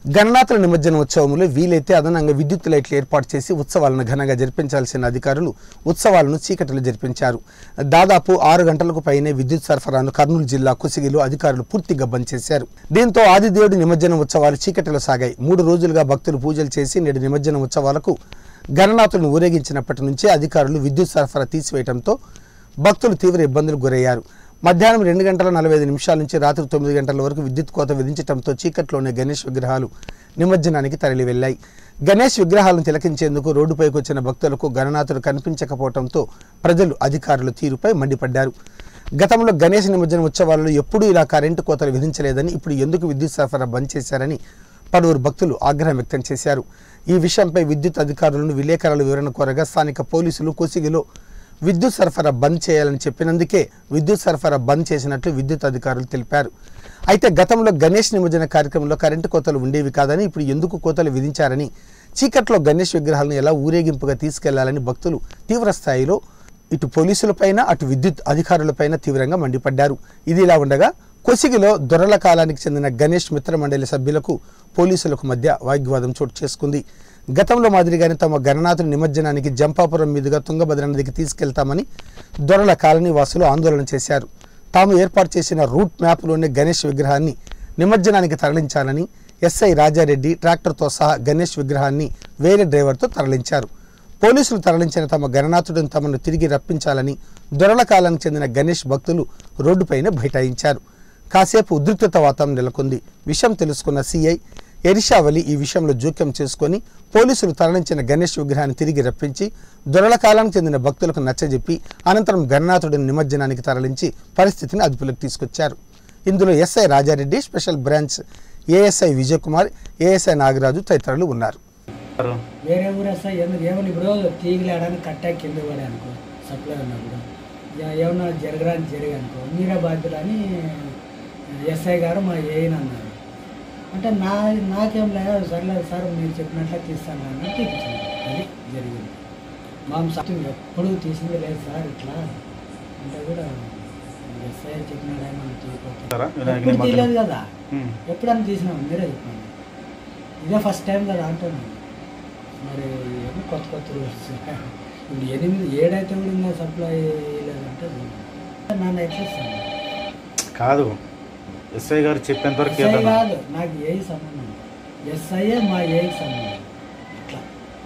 గణనాథుల నిమజ్జన ఉత్సవంలో వీలైతే అదనంగా విద్యుత్ లైట్లు ఏర్పాటు చేసి ఉత్సవాలను ఘనంగా జరిపించాల్సిన అధికారులు ఉత్సవాలను చీకటిలో జరిపించారు దాదాపు ఆరు గంటలకు పైనే విద్యుత్ సరఫరాను కర్నూలు జిల్లా కుసిగిలో అధికారులు పూర్తిగా బంద్ చేశారు దీంతో ఆదిదేవుడి నిమజ్జన ఉత్సవాలు చీకటిలో సాగాయి మూడు రోజులుగా భక్తులు పూజలు చేసి నేడు నిమజ్జన ఉత్సవాలకు గణనాథులను ఊరేగించినప్పటి నుంచే అధికారులు విద్యుత్ సరఫరా తీసివేయడంతో భక్తులు తీవ్ర ఇబ్బందులకు గురయ్యారు మధ్యాహ్నం రెండు గంటల నలభై ఐదు నిమిషాల నుంచి రాత్రి తొమ్మిది గంటల వరకు విద్యుత్ కోత విధించడంతో చీకట్లోనే గణేష్ విగ్రహాలు నిమజ్జనానికి తరలి వెళ్లాయి గణేష్ విగ్రహాలను తిలకించేందుకు రోడ్డుపైకి వచ్చిన భక్తులకు గణనాథుడు కనిపించకపోవడంతో ప్రజలు అధికారుల తీరుపై మండిపడ్డారు గతంలో గణేష్ నిమజ్జన ఉత్సవాలలో ఎప్పుడూ ఇలా కరెంటు కోతలు విధించలేదని ఇప్పుడు ఎందుకు విద్యుత్ సరఫరా బంద్ చేశారని పలువురు భక్తులు ఆగ్రహం వ్యక్తం చేశారు ఈ విషయంపై విద్యుత్ అధికారులను విలేకరుల వివరణ కోరగా స్థానిక పోలీసులు కోసిగిలో విద్యుత్ సరఫరా బంద్ చేయాలని చెప్పినందుకే విద్యుత్ సరఫరా బంద్ చేసినట్లు విద్యుత్ అధికారులు తెలిపారు అయితే గతంలో గణేష్ నిమజ్జన కార్యక్రమంలో కరెంటు కోతలు ఉండేవి కాదని ఇప్పుడు ఎందుకు కోతలు విధించారని చీకట్లో గణేష్ విగ్రహాలను ఎలా ఊరేగింపుగా తీసుకెళ్లాలని భక్తులు తీవ్ర స్థాయిలో ఇటు పోలీసులపైన అటు విద్యుత్ అధికారులపైన తీవ్రంగా మండిపడ్డారు ఇది ఇలా ఉండగా కొసిగిలో దొరల కాలానికి చెందిన గణేష్ మిత్ర మండలి సభ్యులకు పోలీసులకు మధ్య వాగ్వాదం చోటు చేసుకుంది గతంలో మాదిరిగానే తమ గణనాథుని నిమజ్జనానికి జంపాపురం మీదుగా తుంగభద్ర నదికి తీసుకెళ్తామని దొరల కాలనీ వాసులు ఆందోళన చేశారు తాము ఏర్పాటు చేసిన రూట్ మ్యాప్లోనే గణేష్ విగ్రహాన్ని నిమజ్జనానికి తరలించాలని ఎస్ఐ రాజారెడ్డి ట్రాక్టర్తో సహా గణేష్ విగ్రహాన్ని వేరే డ్రైవర్తో తరలించారు పోలీసులు తరలించిన తమ గణనాథుడిని తమను తిరిగి రప్పించాలని దొరల కాలానికి చెందిన గణేష్ భక్తులు రోడ్డుపైనే బైఠాయించారు కాసేపు ఉద్రిక్తత వాతావరణం నెలకొంది విషయం తెలుసుకున్న సీఐ ఎరిషావలి ఈ విషయంలో జోక్యం చేసుకొని పోలీసులు తరలించిన గణేష్ విగ్రహాన్ని తిరిగి రప్పించి దొరల కాలానికి చెందిన భక్తులకు నచ్చజెప్పి అనంతరం గణనాథుడిని నిమజ్జనానికి తరలించి పరిస్థితిని అదుపులోకి తీసుకొచ్చారు ఇందులో SI Raja Reddy special branch ASI Vijay Kumar ASI Nagaraju తదితరులు ఉన్నారు వేరే ఊరు వస్తే ఎందుకు ఏమన్నా ఇప్పుడు తీగలేడానికి కట్టా కింద పడే అనుకో సప్లై ఉన్నప్పుడు ఇక ఏమన్నా జరగడానికి జరిగి అనుకో మీరే బాధ్యులు అని ఎస్ఐ గారు మా ఏయిన్ అన్నారు అంటే నా నాకేం లేదు సర్లేదు సార్ మీరు చెప్పినట్లే తీస్తాను అన్నట్టు ఇచ్చాను అది జరిగింది మా సత్యం ఎప్పుడు తీసింది లేదు సార్ ఇట్లా అంటే కూడా ఎస్ఐ చెప్పినాడే మనం సరే, తీయకపోతే వినాయకుని ఎప్పుడు మధ్యలో. తీయలేదు కదా ఉమ్. ఎప్పుడన్నా తీసినాం మీరే చెప్పండి ఇదే ఫస్ట్ టైం కదా అంటున్నాను మరి ఏమో కొత్త కొత్త రూల్స్ ఇప్పుడు ఎనిమిది ఏడైతే కూడా ఇంకా సప్లై లేదంటే నన్ను ఎట్లిస్తాను కాదు ఎస్ఐ గారు చెప్పేంత వరకు ఎస్ఐ ఏదన్నా కాదు నాకు ఏ సంబంధం ఎస్ఐఏ మా ఏకి సంబంధం ఇట్లా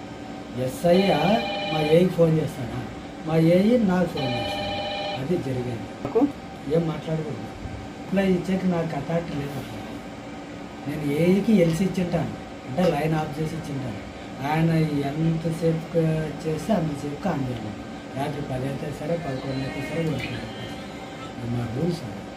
ఎస్ఐ మా ఏకి ఫోన్ చేస్తానా మా ఏఈ నాకు ఫోన్ చేస్తాను అది జరిగింది నాకు ఏం మాట్లాడకూడదు ఇట్లా ఇచ్చేకి నాకు అథారిటీ లేదు అట్లా నేను ఏఈకి ఎల్సి ఇచ్చింటాను అంటే లైన్ ఆఫ్ చేసి ఇచ్చింటాను ఆయన ఎంతసేపు చేస్తే అంతసేపు ఆన్ చేయాలి రాత్రి పది అయితే సరే పదకొండు అయితే సరే కొట్టుకుంటాను మా రూల్స్ అది